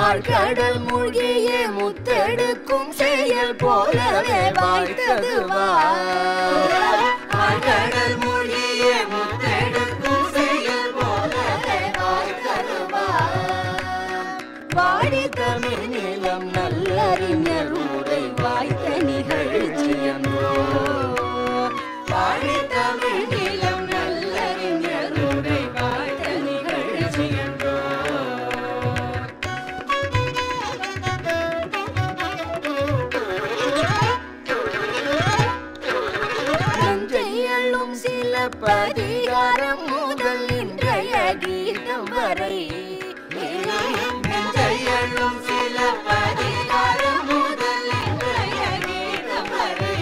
ஆழ்கடல் மூழ்கிய முத்தெடுக்கும் செயல் போலவே வாய்த்தது வா ஆழ்கடல் மூழ்கிய முத்தெடுக்கும் செயல் போலவே வாய்த்தது வா வாடி தமிழ் நிலம் நல்லறிஞர் உரை வாய்த்த நிகழ்ச்சி என்றோ வாடி தமிழ் நிலம் நல்லறிஞர் உரை வாய்த்த நிகழ்ச்சி என்றோ நஞ்சையள்ளும் சில பதிகாரம் முதல் இன்றைய கீதம் வரை நஞ்சையள்ளும் சில பதிகாரம் முதல் இன்றைய கீதம் வரை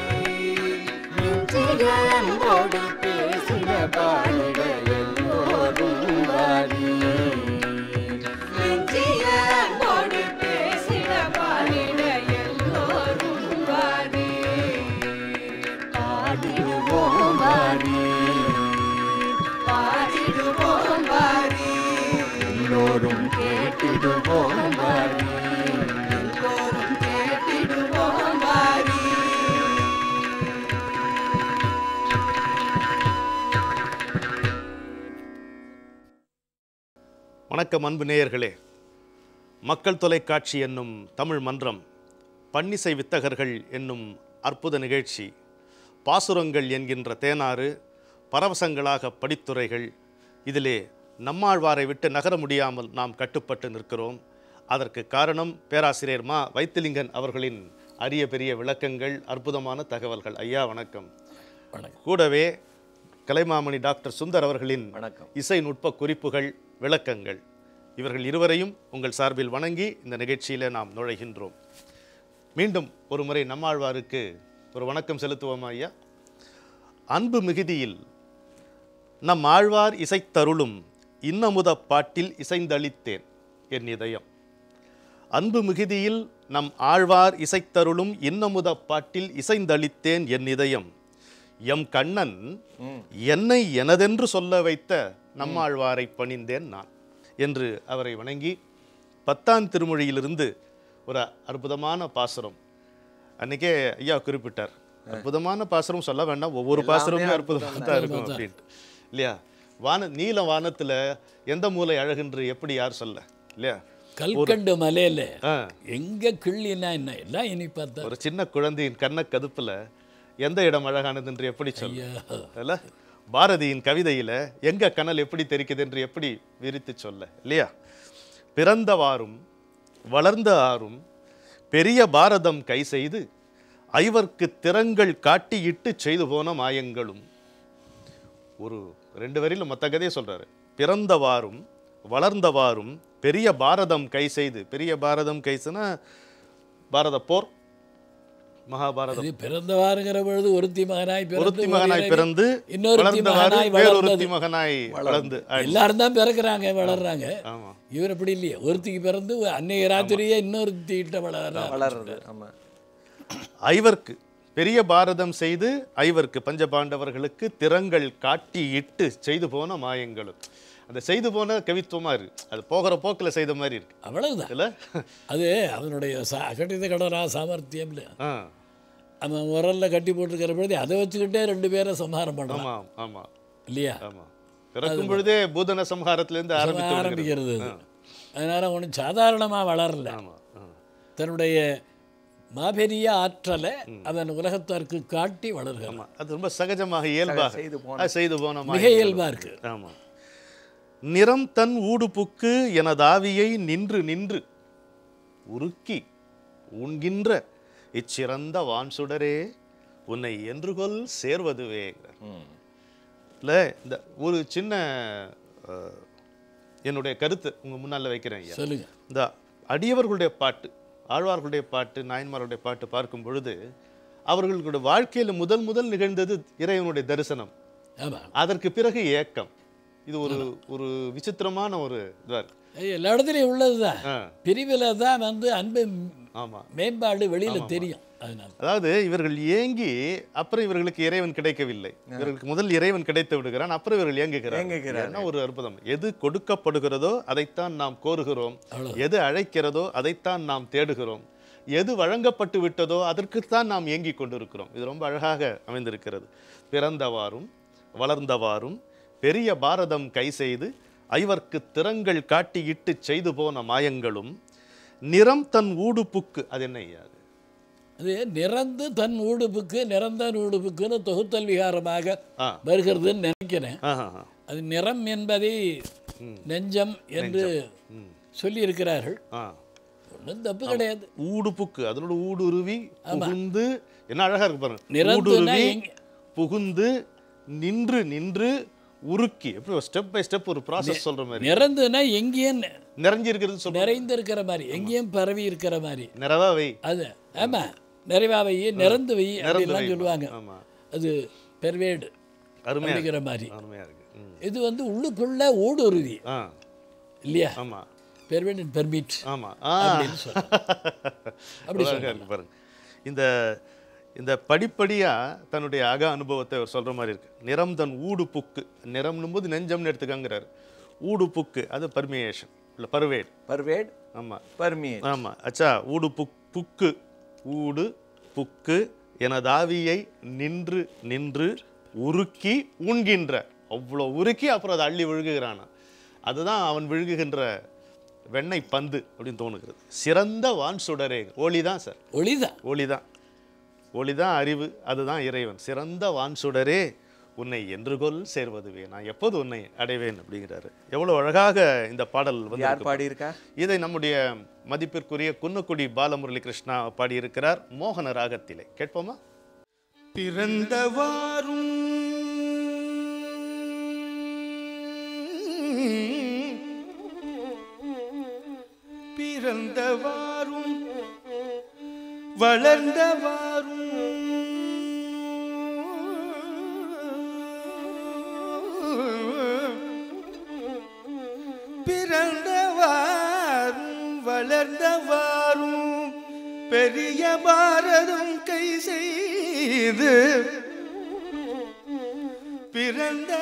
நெஞ்சிகளோடு பேசின பாடிட எல்லோரும் வாரி நெஞ்சிகளோடு பேசின பாடிட எல்லோரும் வாரி பாடிடுவோம் வாரி பாடிடுவோம் வாரி எல்லோரும் கேட்டிடுவோம் வாரி எல்லோரும் கேட்டிடுவோம் வாரி வணக்கம் அன்பு நேயர்களே மக்கள் தொலைக்காட்சி என்னும் தமிழ் மன்றம் பன்னிசை வித்தகர்கள் என்னும் அற்புத நிகழ்ச்சி பாசுரங்கள் என்கின்ற தேனாறு பரவசங்களாக படித்துறைகள் இதிலே நம்மாழ்வாரை விட்டு நகர முடியாமல் நாம் கட்டுப்பட்டு நிற்கிறோம் அதற்கு காரணம் பேராசிரியர் மா வைத்திலிங்கன் அவர்களின் அரிய பெரிய விளக்கங்கள் அற்புதமான தகவல்கள் ஐயா வணக்கம் வணக்கம் கூடவே கலைமாமணி டாக்டர் சுந்தர் அவர்களின் வணக்கம் இசை நுட்ப குறிப்புகள் விளக்கங்கள் இவர்கள் இருவரையும் உங்கள் சார்பில் வணங்கி இந்த நிகழ்ச்சியில நாம் நுழைகின்றோம் மீண்டும் ஒரு முறை நம்மாழ்வாருக்கு ஒரு வணக்கம் செலுத்துவோமா ஐயா அன்பு மிகுதியில் நம் ஆழ்வார் இசைத்தருளும் இன்னமுத பாட்டில் இசைந்தளித்தேன் என் இதயம் அன்பு மிகுதியில் நம் ஆழ்வார் இசைத்தருளும் இன்னமுத பாட்டில் இசைந்தளித்தேன் என் இதயம் எம் கண்ணன் என்னை எனதென்று சொல்ல வைத்த நம்மாழ்வாரை பணிந்தேன் நான் என்று அவரை வணங்கி பத்தாம் திருமொழியிலிருந்து ஒரு அற்புதமான பாசுரம் அன்னைக்கே ஐயா குறிப்பிட்டார் அற்புதமான பாசுரம் சொல்ல வேண்டாம் ஒவ்வொரு பாசுரமும் அற்புதமாக தான் இருக்கும் அப்படின்ட்டு இல்லையா வான நீல வானத்துல எந்த மூலை அழகுன்று எப்படி யார் சொல்ல இல்லையா கல்கண்டு மலையில ஆ எங்க கிள்ளினா என்ன எல்லாம் இனி பார்த்தா ஒரு சின்ன குழந்தையின் கண்ண கதுப்புல எந்த இடம் அழகானது என்று எப்படி சொல்ல ஐயா அல்ல பாரதியின் கவிதையில எங்க கனல் எப்படி தெரிக்குது என்று எப்படி விரித்து சொல்ல இல்லையா பிறந்தவாறும் வளர்ந்த ஆறும் பெரிய பாரதம் கை செய்து ஐவர்க்கு திறங்கள் காட்டியிட்டு செய்து போன மாயங்களும் ஒரு ரெண்டு வரியில மொத்த கதையை சொல்றாரு பிறந்தவாறும் வளர்ந்தவாறும் பெரிய பாரதம் கை செய்து பெரிய பாரதம் கைசுனா பாரத போர் மகாபாரதம் அது பிறந்தவாருங்கிற பொழுது ஒருத்தி மகனாய் பிறந்து ஒருத்தி மகனாய் ஒரு பிறந்து இன்னொருத்தி வளர்ந்தவாறு மகனாய் வேறொருத்தி வளர்ந்தது. மகனாய் வளர்ந்து ஆயிடுச்சு. எல்லாரும் தான் பிறக்கிறாங்க வளர்றாங்க ஆமா இவர் அப்படி இல்லையே ஒருத்திக்கு பிறந்து அன்னைய ராத்திரியே இன்னொருத்திட்ட வளர வளருது ஆமா ஐவர்க்கு பெரிய பாரதம் செய்து ஐவர்க்கு பஞ்சபாண்டவர்களுக்கு திறங்கள் காட்டி இட்டு செய்து போன மாயங்களும் அந்த செய்து போன கவித்துவமா இருக்கு அது போகிற போக்குல செய்த மாதிரி இருக்கு அவ்வளவுதான் இல்ல அது அவனுடைய சா கட்டித கடனா சாமர்த்தியம்ல ஆ, அவன் உரல்ல கட்டி போட்டிருக்கிற பொழுது அதை வச்சுக்கிட்டே ரெண்டு பேரை சம்ஹாரம் பண்ணலாம் ஆமா ஆமா இல்லையா ஆமா பிறக்கும் பொழுதே பூதன சம்ஹாரத்துல இருந்து ஆரம்பித்து வருகிறது. ஆரம்பிக்கிறது அது. அதனால ஒன்றும் சாதாரணமா வளரல ஆமா ஆ. தன்னுடைய மாபெரிய ஆற்றலை அவன் உலகத்தாருக்கு காட்டி வளர்கிறான் ஆமா அது ரொம்ப சகஜமாக இயல்பாக செய்து போன அது செய்து போன மிக மாயங்களும். இயல்பா இருக்கு ஆமா நிறம் தன் ஊடுபுக்கு எனதாவியை நின்று நின்று உருக்கி உண்கின்ற இச்சிறந்த வான் சுடரே உன்னை என்றுகொல் சேர்வதுவே இல்லை இந்த ஒரு சின்ன அஹ், என்னுடைய கருத்து உங்க முன்னால வைக்கிறேன் ஐயா சொல்லுங்க இந்த அடியவர்களுடைய பாட்டு ஆழ்வார்களுடைய பாட்டு நாயன்மாருடைய பாட்டு பார்க்கும் பொழுது அவர்களுடைய வாழ்க்கையில முதல் முதல் நிகழ்ந்தது இறைவனுடைய தரிசனம் ஆமா அதற்கு பிறகு ஏக்கம் இது ஒரு ஒரு விசித்திரமான ஒரு இதா இருக்கு ஏய், எல்லா இடத்துலையும் உள்ளதுதான் ஆ, பிரிவில் தான் வந்து அன்பு ஆமா மேம்பாடு வெளியில தெரியும் அதனால அதாவது இவர்கள் ஏங்கி அப்புறம் இவர்களுக்கு இறைவன் கிடைக்கவில்லை இவர்களுக்கு முதல் இறைவன் கிடைத்து விடுகிறான் அப்புறம் இவர்கள் ஏங்குகிறார் ஏங்குகிறார்கள். என்ன ஒரு அற்புதம் எது கொடுக்கப்படுகிறதோ அதைத்தான் நாம் கோருகிறோம் அவ்வளவு. எது அழைக்கிறதோ அதைத்தான் நாம் தேடுகிறோம் எது வழங்கப்பட்டு விட்டதோ அதற்குத்தான் நாம் ஏங்கிக் கொண்டிருக்கிறோம் இது ரொம்ப அழகாக அமைந்திருக்கிறது பிறந்தவாறும் வளர்ந்தவாறும் பெரிய பாரதம் கை செய்து ஐவர்க்கு திறங்கள் காட்டியிட்டு செய்து போன மாயங்களும் நிறம் தன் ஊடுப்புக்கு அது என்ன ஐயா அது? அது நிறந்து தன் ஊடுப்புக்கு நிறந்தன் ஊடுப்புக்குன்னு தொகுத்தல் விகாரமாக ஆ வருகிறதுன்னு நினைக்கிறேன் ஆஹா, ஆஹா. அது நிறம் என்பதை நெஞ்சம் என்று ம். சொல்லியிருக்கிறார்கள் ஆ ஒன்றும் தப்பு கிடையாது ஊடுப்புக்கு அதனோட ஊடுருவி புகுந்து என்ன அழகா இருக்கு பாருங்க நிரந்துனா ஊடுருவி எங்க- புகுந்து நின்று நின்று உருக்கி எப்படி ஸ்டெப் பை ஸ்டெப் ஒரு ப்ராசஸ் சொல்ற மாதிரி நிறந்துனா எங்கேயும் நி- நிறைஞ்சி இருக்கிறது சொல்ற நிறைந்திருக்கிற மாதிரி எங்கேயும் பரவி இருக்கிற மாதிரி நிறைவா வை அது ஆமா நிறைவா வை நிறந்து வை நிறந்து அப்படிலாம் வை. சொல்லுவாங்க ஆமா அது பெர்வேடு அருமையா இருக்கு. அப்படிங்கிற மாதிரி அருமையா இருக்கு ம். இது வந்து உள்ளுக்குள்ள ஊடுருவி ஆ இல்லையா ஆமா பெர்வேட் அண்ட் பெர்மிட் ஆமா ஆ அப்படின்னு சொல்லலாம். அப்படி அழகா இருக்கு பாருங்க இந்த இந்த படிப்படியா தன்னுடைய அக அனுபவத்தை அவர் சொல்ற மாதிரி இருக்கு நிறம் தன் ஊடு புக்கு நிறம்னும் போது நெஞ்சம்னு எடுத்துக்கங்கிறாரு ஊடு புக்கு அது பர்மியேஷன் இல்லை பர்வேட் பர்வேட் ஆமா பர்மியேட் ஆமா அச்சா ஊடு புக் புக்கு ஊடு புக்கு எனதாவியை நின்று நின்று உருக்கி உண்கின்ற அவ்வளோ உருக்கி அப்புறம் அதை அள்ளி விழுகுகிறானா அதுதான் அவன் விழுகுகின்ற வெண்ணெய் பந்து அப்படின்னு தோணுகிறது சிறந்த வான் சுடரே ஒளி தான் சார் ஒளிதான் ஒளி தான் ஒளி தான் அறிவு அதுதான் இறைவன் சிறந்த வான் சுடரே உன்னை என்று கொல் சேர்வதுவே நான் எப்போது உன்னை அடைவேன் அப்படிங்கிறாரு எவ்வளவு அழகாக இந்த பாடல் வந்து யார் இருக்கு பாடியிருக்கா இதை நம்முடைய மதிப்பிற்குரிய குன்னக்குடி பாலமுரளி கிருஷ்ணா பாடியிருக்கிறார் மோகன ராகத்திலே கேட்போமா பிறந்தவாறும் பிறந்தவாறும் வளர்ந்தவாறும் பிறந்தவாறும் வளர்ந்தவாறும் பெரிய பாரதம் கை செய்து பிறந்த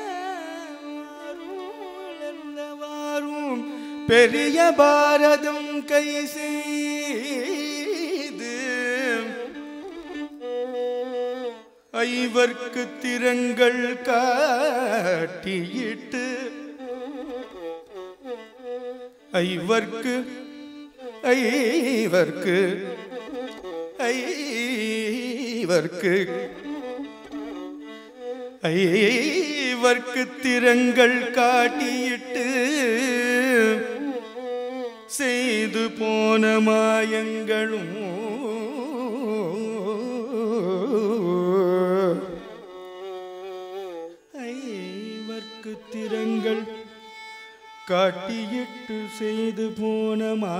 வளர்ந்தவாறும் பெரிய பாரதம் கை செய்து ஐவர்க்கு திறங்கள் காட்டியிட்டு ஐவர்க்கு ஐவர்க்கு ஐவர்க்கு ஐவர்க்கு திறங்கள் காட்டியிட்டு செய்து போன மாயங்களும் ஐவர்க்கு திறங்கள் காட்டியிட்டு செய்து போன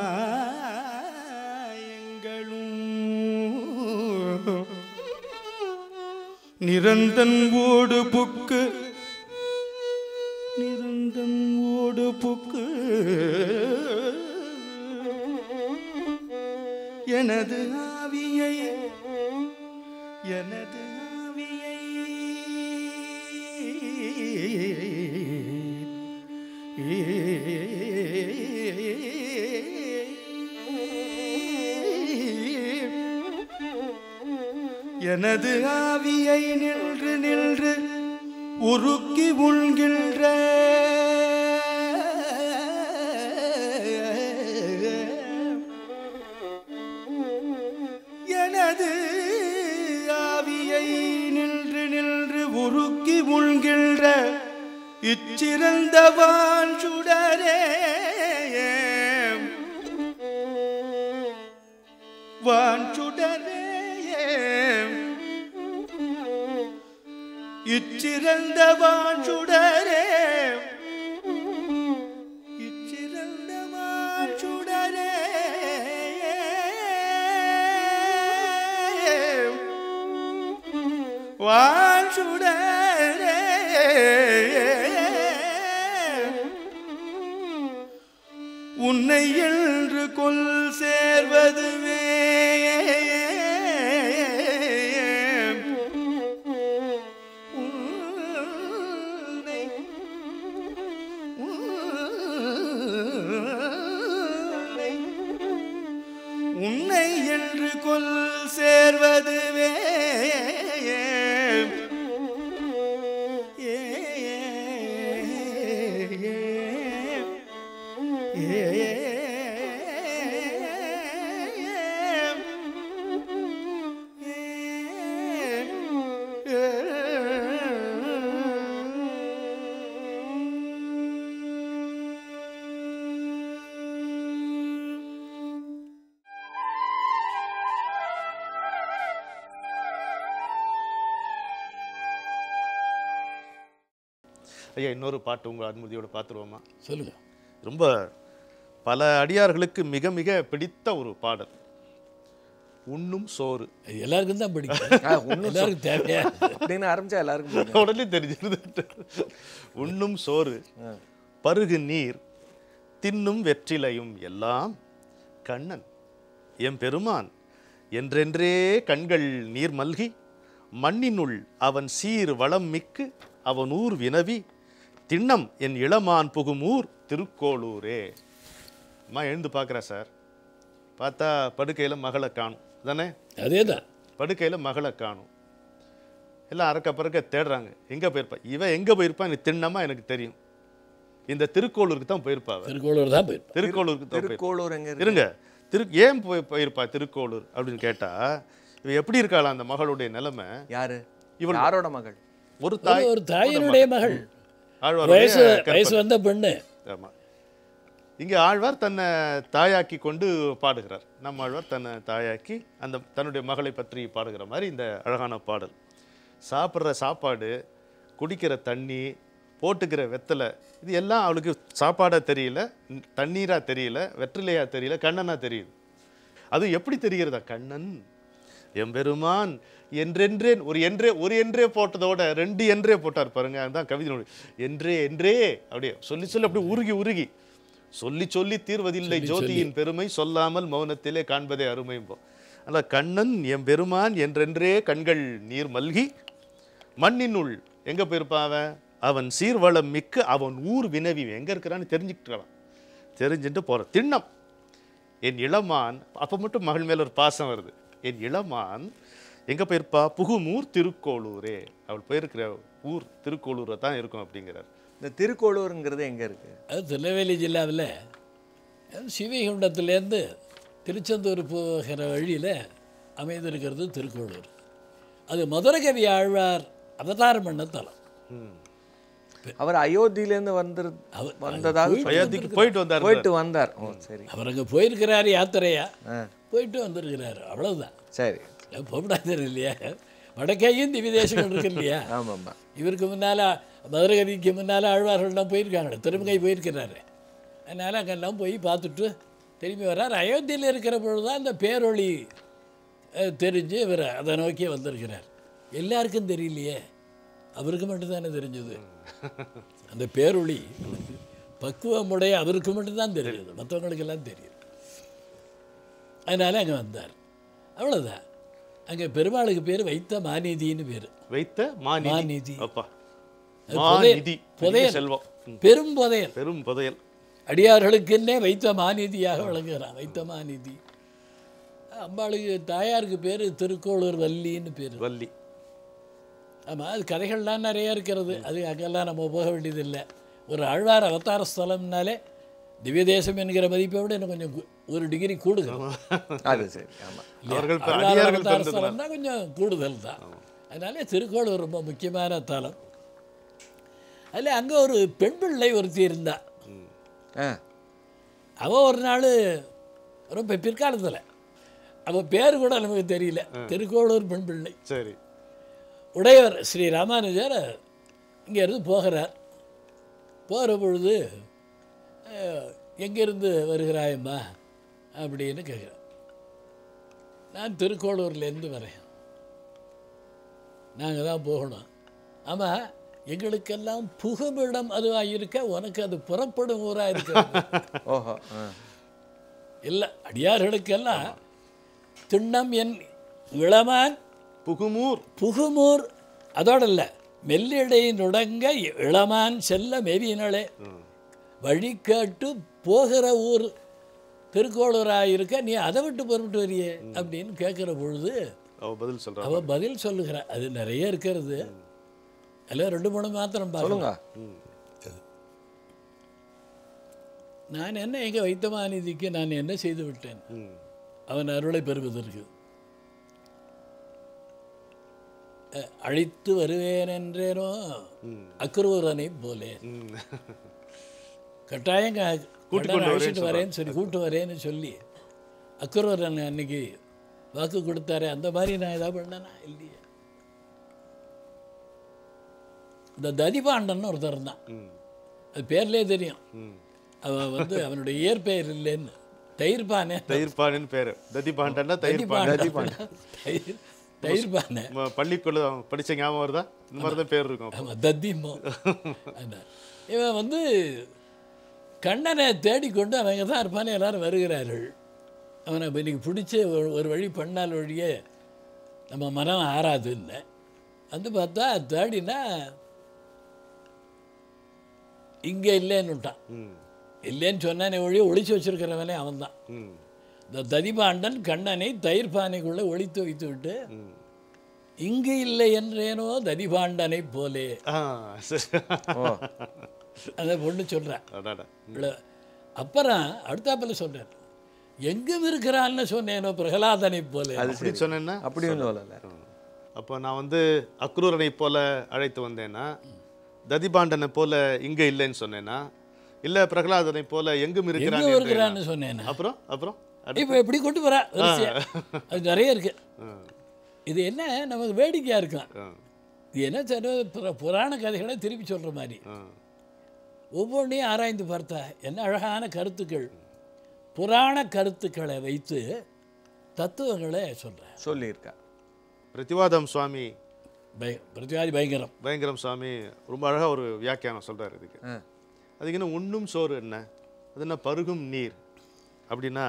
மாயங்களும் நிரந்தன் ஓடு புக்கு நிரந்தன் ஓடு புக்கு எனது ஆவியை எனது ஆவியை எனது ஆவியை நின்று நின்று உருக்கி உள்கின்ற எனது ஆவியை நின்று நின்று உருக்கி உள்கின்ற இச்சிறந்தவான் சுடரே வான் சுடரே இச்சிறந்தவான் சுடரே இச்சிறந்தவான் சுடரே வான் சுடரே உன்னை என்று கொல் சேர்வதுவே உன் சேர்வதுவே ஏ, ஏ, ஐயா இன்னொரு பாட்டு உங்கள் அனுமதியோட பார்த்துருவோமா சொல்லுங்க ரொம்ப பல அடியார்களுக்கு மிக மிக பிடித்த ஒரு பாடல் உண்ணும் சோறு அது எல்லாருக்கும் தான் பிடிக்கும் ஆ, ஒண்ணும் எல்லாருக்கும் தேவையா அப்படின்னு ஆரம்பிச்சா எல்லாருக்கும் பிடிக்கும். உடனே தெரிஞ்சிருது உண்ணும் சோறு பருகு நீர் தின்னும் வெற்றிலையும் எல்லாம் கண்ணன் எம் பெருமான் என்றென்றே கண்கள் நீர் மல்கி மண்ணினுள் அவன் சீர் வளம் மிக்கு அவன் ஊர் வினவி திண்ணம் என் இளமான் புகும் ஊர் திருக்கோளூரே அம்மா எழுந்து பார்க்குறா சார் பார்த்தா படுக்கையில் மகளை காணும் தானே அதே தான் படுக்கையில் மகளை காணும் எல்லாம் அறக்க பறக்க தேடுறாங்க எங்கே போயிருப்பா இவன் எங்கே போயிருப்பா எனக்கு திண்ணமா எனக்கு தெரியும் இந்த திருக்கோளூருக்கு தான் போயிருப்பா அவ. திருக்கோளூர் தான் போயிருப்போம் திருக்கோளூருக்கு தான் போயிருப்பா திருக்கோளூர் எங்க இருக்கு இருங்க திரு ஏன் போய் போயிருப்பா திருக்கோளூர் அப்படின்னு கேட்டா இவ எப்படி இருக்காளா அந்த மகளுடைய நிலைமை யாரு இவள் யாரோட மகள் ஒரு தாய் ஒரு தாயினுடைய மகள் ஆழ்வாருடைய வயசு கற்பனை. வயசு வந்த பெண்ணு ஆமா இங்கே ஆழ்வார் தன்னை தாயாக்கி கொண்டு பாடுகிறார் நம்ம ஆழ்வார் தன்னை தாயாக்கி அந்த தன்னுடைய மகளை பற்றி பாடுகிற மாதிரி இந்த அழகான பாடல் சாப்பிட்ற சாப்பாடு குடிக்கிற தண்ணி போட்டுக்கிற வெத்தலை இது எல்லாம் அவளுக்கு சாப்பாடாக தெரியல தண்ணீராக தெரியல வெற்றிலையாக தெரியல கண்ணனாக தெரியுது அது எப்படி தெரிகிறதா கண்ணன் எம்பெருமான் என்றென்றேன் ஒரு என்றே ஒரு என்றே போட்டதோட ரெண்டு என்றே போட்டார் பாருங்க அதுதான் கவிதை என்றே என்றே அப்படியே சொல்லி சொல்லி அப்படியே உருகி உருகி சொல்லி சொல்லி தீர்வதில்லை ஜோதியின் பெருமை சொல்லாமல் மௌனத்திலே காண்பதே அருமைம்போ அல்ல கண்ணன் எம்பெருமான் என்றென்றே கண்கள் நீர் மல்கி மண்ணினுள் எங்க போயிருப்பான் அவன் அவன் சீர்வளம் மிக்க அவன் ஊர் வினவி எங்க இருக்கிறான்னு தெரிஞ்சுக்கிட்டான் தெரிஞ்சுட்டு போற திண்ணம் என் இளமான் அப்போ மட்டும் மகள் மேல ஒரு பாசம் வருது என் இளமான் எங்க போயிருப்பா புகுமூர் திருக்கோளூரே அவள் போயிருக்கிற ஊர் திருக்கோளூரை தான் இருக்கும் அப்படிங்கிறார் இந்த திருக்கோளூருங்கிறது எங்க இருக்கு அது திருநெல்வேலி ஜில்லாவில் சிவகுண்டத்துலேருந்து திருச்செந்தூர் போகிற வழியில் அமைந்திருக்கிறது திருக்கோளூர் அது மதுரகவி ஆழ்வார் அவதாரம் பண்ண தலம் அவர் அயோத்தியிலேருந்து வந்து அவர் வந்ததாக போயிட்டு அயோத்திக்கு போயிட்டு வந்தார் போயிட்டு வந்தார் ஓ சரி அவர் அங்கே போயிருக்கிறாரு யாத்திரையா ஆ போயிட்டு வந்திருக்கிறாரு அவ்வளவுதான் சரி போகக்கூடாது இல்லையா வடக்கையும் திவ்ய தேசங்கள் இருக்கு இல்லையா ஆமாம்மா இவருக்கு முன்னால் மதுரகதிக்கு முன்னால் ஆழ்வார்கள்லாம் போயிருக்காங்க திருமங்கை போயிருக்கிறாரு அதனால் அங்கெல்லாம் போய் பார்த்துட்டு திரும்பி வர்றார் அயோத்தியில் இருக்கிற பொழுது தான் இந்த பேரொளி அஹ், தெரிஞ்சு இவர் அதை நோக்கி வந்திருக்கிறார் எல்லாருக்கும் தெரியலையே அவருக்கு மட்டும்தானே தெரிஞ்சது அந்த பேரொளி பக்குவமுடைய அவருக்கு மட்டும்தான் தெரியுது மற்றவங்களுக்கெல்லாம் தெரியுது அதனால் அங்கே வந்தார் அவ்வளோதான் அங்கே பெருமாளுக்கு பேர் வைத்த மாநிதின்னு பேர் வைத்த மாநிதி மாநிதி. அப்பா அது மாநிதி புதையல். பெரிய புதையல். செல்வம் ம். பெரும் புதையல் பெரும் புதையல் அடியார்களுக்குன்னே வைத்த மாநிதியாக விளங்குகிறான் வைத்த மாநிதி அம்பாளுக்கு தாயாருக்கு பேர் திருக்கோளூர் வள்ளின்னு பேர் வள்ளி ஆமாம் அது கதைகள்லாம் நிறைய இருக்கிறது அது அங்கெல்லாம் நம்ம போக வேண்டியதில்லை ஒரு ஆழ்வார் அவதார ஸ்தலம்னாலே திவ்ய தேசம் என்கிற மதிப்பை விட இன்னும் கொஞ்சம் கு- ஒரு டிகிரி கூடுதல் அது சரி ஆமாம் அவர்கள் இப்ப ஆழ்வார் அடியார்கள் அவதார பிறந்ததுனால. ஸ்தலம் தான் கொஞ்சம் கூடுதல் தான் அதனால திருக்கோளூர் ரொம்ப முக்கியமான தலம் அதில் அங்கே ஒரு பெண் பிள்ளை ஒருத்தி இருந்தா ஆ அவள் ஒரு நாள் ரொம்ப பிற்காலத்தில் அவள் பேர் கூட நமக்கு தெரியல திருக்கோளூர் பெண் பிள்ளை சரி உடையவர் ஸ்ரீ ராமானுஜர் இங்கேருந்து போகிறார் போகிற பொழுது அஹ், எங்கேருந்து வருகிறாயம்மா அப்படின்னு கேட்குறேன் நான் திருக்கோளூர்லேருந்து வரேன் நாங்கள் தான் போகணும் ஆமாம் எங்களுக்கெல்லாம் புகுமிடம் அதுவாக இருக்க உனக்கு அது புறப்படும் ஊராக இருக்க ஓஹோ ஆ இல்லை அடியார்களுக்கெல்லாம் திண்ணம் என் இளமான் புகுமூர் புகுமூர் அதோட இல்லை மெல்லிடை நுடங்க இளமான் செல்ல மெவினளே வழி கேட்டு போகிற ஊர் திருக்கோளூராக இருக்க நீ அதை விட்டு பொருட்டு வரியே அப்படின்னு கேட்குற பொழுது அவ பதில் சொல்றா அவ பதில் சொல்லுகிறா அது நிறைய இருக்கிறது அதில் ரெண்டு மூணு மாத்திரம் சொல்லுங்க பார்க்கலாம் நான் என்ன எங்க வைத்தமாநிதிக்கு நான் என்ன செய்து விட்டேன் ம் அவன் அருளை பெறுவதற்கு அஹ், அழைத்து வருவேன் என்றேனோ அக்ரூரனை போலே ம் கட்டாயம் க- கூட்டிக் கட்டாயம் கொண்டு அழைச்சிட்டு வரேன்னு சொல்லி கூட்டு வரேன்னு சொல்லி அக்ரூரன் அன்னைக்கு வாக்கு கொடுத்தாரே அந்த மாதிரி நான் ஏதாவது பண்ணனா இல்லையே இந்த ததிபாண்டன் ஒருத்தர் இருந்தான் ம் அது பேர்லேயே தெரியும் ம் அவன் வந்து அவனுடைய இயற்பெயர் இல்லைன்னு தயிர்பானே தயிர்பானின்னு பேரு ததிபாண்டன்னா தயிர்பான் தயிர் தயிர்பானை நம்ம பள்ளிக்குள்ள படிச்ச ஞாபகம் வருதா இந்த மாதிரி தான் பேர் இருக்கும் ஆமாம் தத்திமோ அதான். இவன் வந்து கண்ணனை தேடிக்கொண்டு அவங்க தான் இருப்பானே எல்லாரும் வருகிறார்கள் அவனை இப்ப இன்னைக்கு பிடிச்ச ஒரு ஒரு வழி பண்ணால் வழியே நம்ம மனம் ஆறாதுன்னு வந்து பார்த்தா தேடினா இங்கே இல்லைன்னு விட்டான் ம் இல்லைன்னு சொன்னானே ஒழிய ஒளிச்சு வச்சிருக்கிறவனே அவன்தான் ம் இந்த ததிபாண்டன் கண்ணனை தயிர் பானைக்குள்ளே ஒளித்து வைத்து விட்டு ம் இங்கு இல்லை என்றேனோ ததிபாண்டனை போலே ஆ சரி ஓ அந்த பொண்ணு சொல்கிறேன் அடாடா அப்புறம் அடுத்தாப்பில் சொல்றார் எங்கும் இருக்கிறான்னு சொன்னேனோ பிரகலாதனை போல அது அப்படி சரி சொன்னேன்னா அப்படி ஒன்றும் சொல்லலை அப்போ நான் வந்து அக்ரூரனை போல அழைத்து வந்தேன்னா ததிபாண்டனை போல இங்க இல்லைன்னு சொன்னேன்னா இல்ல பிரகலாதனை போல எங்கும் இருக்கிறான் எங்கும் என்றேனா? இருக்கிறான்னு சொன்னேனா அப்புறம் அப்புறம் அடு- இப்போ எப்படி கொண்டு வரா வரிசையா அது நிறைய இருக்கு ஆ, இது என்ன நமக்கு வேடிக்கையாக இருக்கலாம் ஆ, இது என்ன சில புர- புராண கதைகளை திருப்பி சொல்கிற மாதிரி ஆ. ஒவ்வொன்றையும் ஆராய்ந்து பார்த்தா என்ன அழகான கருத்துக்கள் புராண கருத்துக்களை வைத்து தத்துவங்களை சொல்கிறேன் சொல்லியிருக்கா பிரதிவாதம் சுவாமி பய பிரதிவாதி பயங்கரம் பயங்கரம் சுவாமி ரொம்ப அழகா ஒரு வியாக்கியானம் சொல்றாரு இதுக்கு ஆ அதுக்கு என்ன உண்ணும் சோறு என்ன அது என்ன பருகும் நீர் அப்படின்னா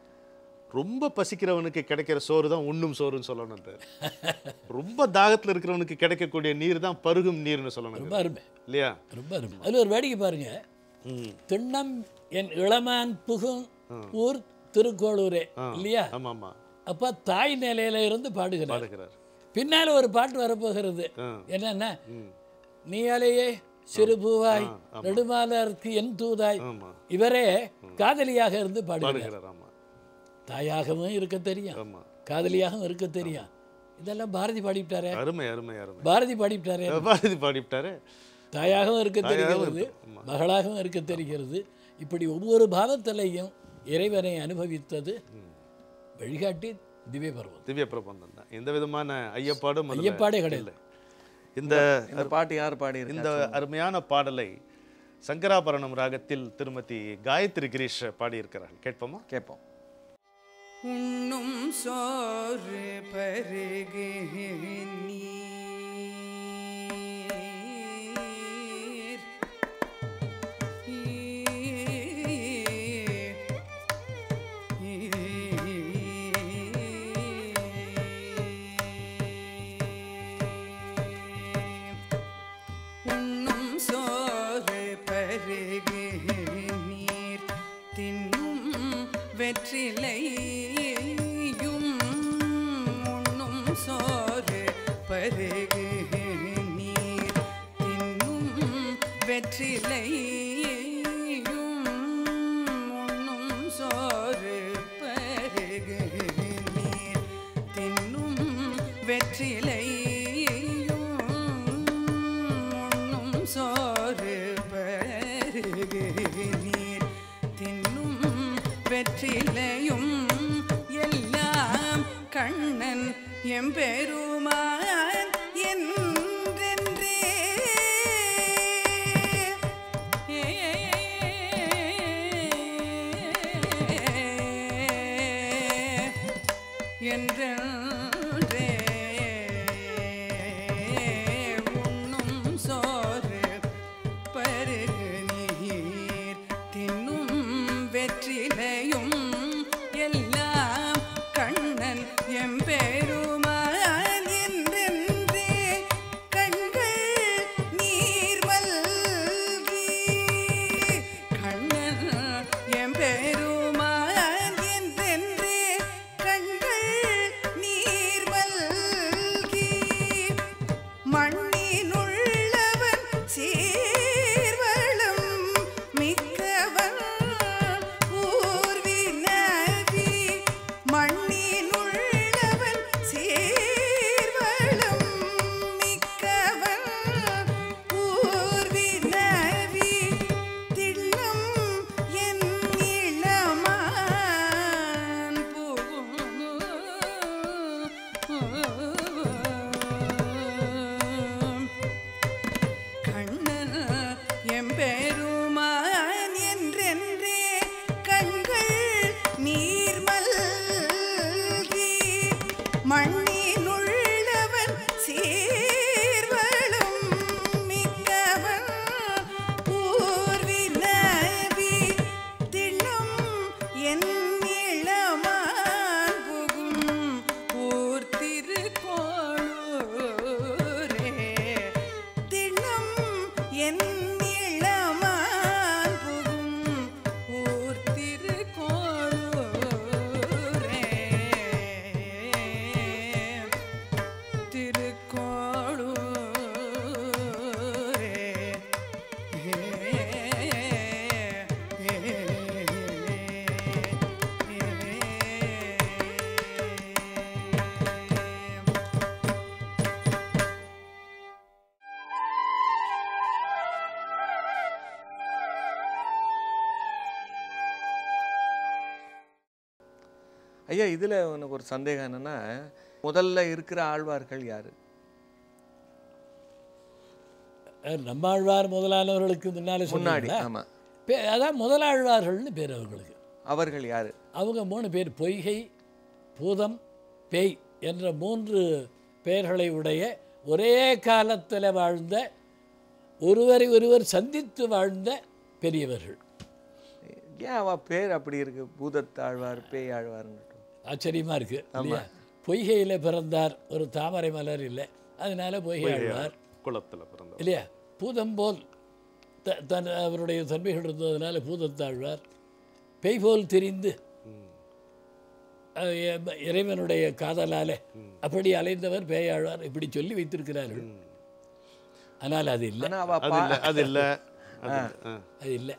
ரொம்ப பசிக்கிறவனுக்கு கிடைக்கிற சோறு தான் உண்ணும் சோறுன்னு சொல்லணும் அது. ரொம்ப தாகத்துல இருக்கிறவனுக்கு கிடைக்கக்கூடிய நீர் தான் பருகும் நீர்னு சொல்லணும் ரொம்ப இது. அருமை இல்லையா ரொம்ப அருமை அதில் ஒரு வேடிக்கை பாருங்க ம் திண்ணம் என் இளமான் புகும் ஊர் திருக்கோளூரே இல்லையா ஆமா ஆமா அப்போ தாய் நிலையில இருந்து பாடுகிறார் பாடுகிறார் பின்னால ஒரு பாட்டு வரப்போகிறது ஆ. என்னன்னா ம் நீ அலையே சிறு பூவாய் நெடுமாலருக்கு என் தூதாய் ஆமா இவரே காதலியாக இருந்து பாடுகிறார் பாடுகிறார் ஆமா தாயாகவும் இருக்க தெரியும் ஆமா காதலியாகவும் இருக்க தெரியும் இதெல்லாம் பாரதி பாடிவிட்டாரே அருமை அருமை அருமை பாரதி பாடிவிட்டாரே பாரதி பாடிவிட்டாரு தாயாகவும் இருக்க தாயாகவும் தெரிகிறது இருக்க- ஆமா. மகளாகவும் இருக்க தெரிகிறது இப்படி ஒவ்வொரு பாவத்திலையும் இறைவனை அனுபவித்தது வழிகாட்டி திவ்ய பருவம் திவ்ய பிரபந்தம் தான் எந்த விதமான ஐயப்பாடும் அதுல ஐயப்பாடே கிடையாது இல்லை. இந்த இந்த பாட்டு யார் பாடி இந்த அருமையான பாடலை சங்கராபரணம் ராகத்தில் திருமதி காயத்ரி கிரீஷ் பாடியிருக்கிறார்கள் கேட்போமா கேட்போம் உண்ணும் சோறு பருகு நீர் உண்ணும் சோறு பருகு நீர் தின்னும் வெற்றிலையும் உண்ணும் சோறு பருகு நீர் தின்னும் வெற்றிலையும் உண்ணும் சோறு பருகு நீர் தின்னும் வெற்றிலையும் உண்ணும் சோறு பருகு நீர் தின்னும் வெற்றிலையும் எல்லாம் கண்ணன் எம்பெருமான் என்றென்றே என்றே உண்ணும் சோறு பருகு நீர் தின்னும் வெற்றிலையும் எல்லாம் கண்ணன் எம்பெருமான் என்றே ஐயா இதுல எனக்கு ஒரு சந்தேகம் என்னன்னா முதல்ல இருக்கிற ஆழ்வார்கள் யாரு அஹ் நம்மாழ்வார் முதலானவர்களுக்கு முன்னாலே முன்னாடி சொன்னாடி ஆமா அதான் முதலாழ்வார்கள்னு பேர் அவங்களுக்கு அவர்கள் யாரு அவங்க மூணு பேர் பொய்கை பூதம் பேய் என்ற மூன்று பெயர்களை உடைய ஒரே காலத்தில் வாழ்ந்த ஒருவரை ஒருவர் சந்தித்து வாழ்ந்த பெரியவர்கள் ஏன் அவ பேர் அப்படி இருக்கு பூதத்தாழ்வார் பேய் ஆழ்வார்னு ஆச்சரியமாக இருக்குது இல்லையா பொய்கையில் பிறந்தார் ஒரு தாமரை மலர் இல்லை அதனால பொய்கை ஆழ்வார் குளத்துல பிறந்தவர் இல்லையா பூதம் போல் த தன் அவருடைய தன்மைகள் இருந்ததுனால பூதத்தாழ்வார் பேய் போல் தெரிந்து அஹ், எ- இறைவனுடைய காதலால அப்படி அலைந்தவர் பேயாழ்வார் இப்படி சொல்லி வைத்திருக்கிறார்கள் ஆனால் அது இல்லை ஆனா அவ அது பா- இல்ல அது இல்ல அது இல்ல. ஆ. அது இல்லை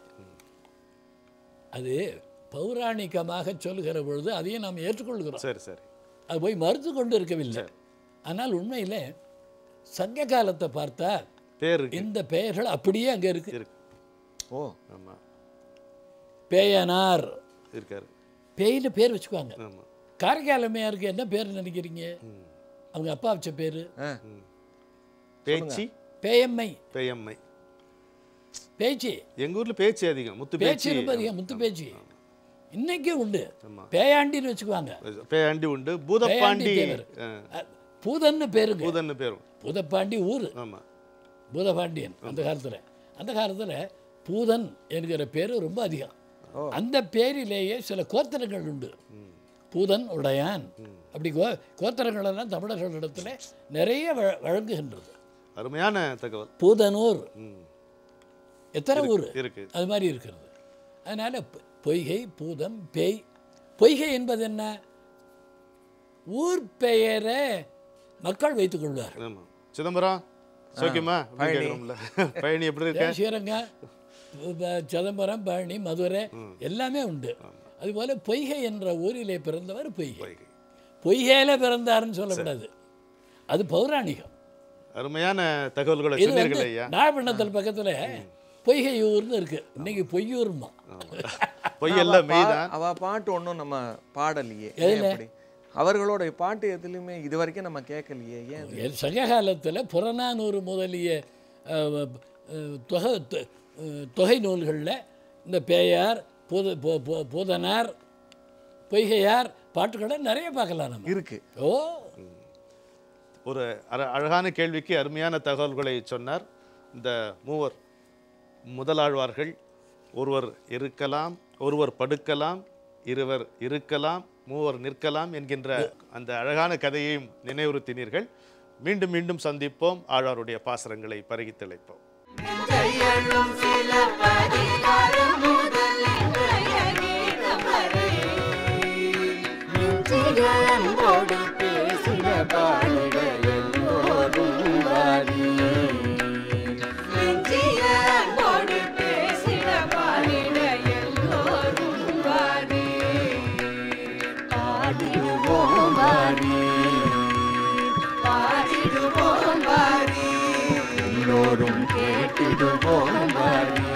அது பௌராணிகமாக சொல்லுகிற பொழுது அதையும் நாம் ஏற்றுக்கொள்கிறோம் சரி சரி அது போய் மறுத்து கொண்டு இருக்கவில்லை ஆனால் உண்மையில் சங்க காலத்தை பார்த்தா பேர் இருக்கு. இந்த பெயர்கள் அப்படியே அங்கே இருக்கு இருக்கு ஓ ஆமா பேயனார் இருக்காரு பேயின்னு பேர் வச்சுக்குவாங்க ஆமா காரைக்கால் அம்மையாருக்கு என்ன பேர் நினைக்கிறீங்க அவங்க அப்பா வச்ச பேர் ஆ, பேச்சி பேயம்மை பேயம்மை பேச்சு எங்க ஊர்ல பேச்சு அதிகம் முத்து பேச்சு பேச்சு ரொம்ப அதிகம் முத்து பேச்சு இன்னைக்கும் உண்டு ஆமா. பேயாண்டின்னு வச்சுக்குவாங்க பேயாண்டி உண்டு பூதப்பாண்டி தேவர். ஆ, அ, பூதன்னு பேருங்க பூதன்னு பேரும் பூதப்பாண்டி ஊர் ஆமா பூதபாண்டியன் அந்த காலத்தில் அந்த காலத்தில் பூதன் என்கிற பேர் ரொம்ப அதிகம் அந்த பேரிலேயே சில கோத்திரங்கள் உண்டு பூதன் உடையான் அப்படி கோ கோத்திரங்கள் எல்லாம் தமிழர்களிடத்தில் நிறைய வழ- வழங்குகின்றது அருமையான தகவல் பூதனூர் ம். எத்தனை ஊர் இருக்கு அது மாதிரி இருக்கிறது அதனால் பொய்கை பூதம் பேய் பொய்கை என்பது என்ன ஊர் பெயரை மக்கள் வைத்துக் கொள்வார்கள் ஆமா சிதம்பரம் சோக்கியமா அப்படின்னு கேட்குறோம்ல பயணி எப்படி இருக்க ஸ்ரீரங்கம் ப- சிதம்பரம் பழனி மதுரை எல்லாமே உண்டு அதுபோல பொய்கை என்ற ஊரிலே பிறந்தவர் பொய்கை பொய்கை. பொய்கையில பிறந்தாருன்னு சொல்லக்கூடாது அது பௌராணிகம் அருமையான தகவல்களை இது வந்து சொன்னீர்கள் ஐயா நாகப்பட்டினத்தில் பக்கத்துல பொய்கை ஊர்னு இருக்கு இன்னைக்கு பொய்யூர்மா பொய்யெல்லாம் அவ மெய்தான் பா- அவ பாட்டு ஒன்றும் நம்ம பாடலையே ஏன் அப்படி அவர்களோட பாட்டு எதுலையுமே இது வரைக்கும் நம்ம கேட்கலையே ஏன் அது? சங்க காலத்தில் புறநானூறு முதலிய அஹ், அஹ், தொகை தொ- அஹ், தொகை நூல்களில் இந்த பேயார் பூத பூ- பூ- பூதனார் பொய்கையார் பாட்டுக்களை நிறைய பார்க்கலாம் நம்ம இருக்கு ஓ ஒரு அர- அழகான கேள்விக்கு அருமையான தகவல்களை சொன்னார் இந்த மூவர் முதலாழ்வார்கள் ஒருவர் இருக்கலாம் ஒருவர் படுக்கலாம் இருவர் இருக்கலாம் மூவர் நிற்கலாம் என்கின்ற அந்த அழகான கதையையும் நினைவுறுத்தினீர்கள் மீண்டும் மீண்டும் சந்திப்போம் ஆழ்வாருடைய பாசரங்களை பருகித் திளைப்போம் கையெழும் சில பதிகாரம் முதல் இன்றைய கீதம் வரை நெஞ்சிலன்போடு பேசின பாடிட எல்லோரும் வாரி நெஞ்சிலன்போடு பேசின பாடிட எல்லோரும் வாரி பாடிடுவோம் வாரி பாடிடுவோம் வாரி எல்லோரும் கேட்டிடுவோம் வாரி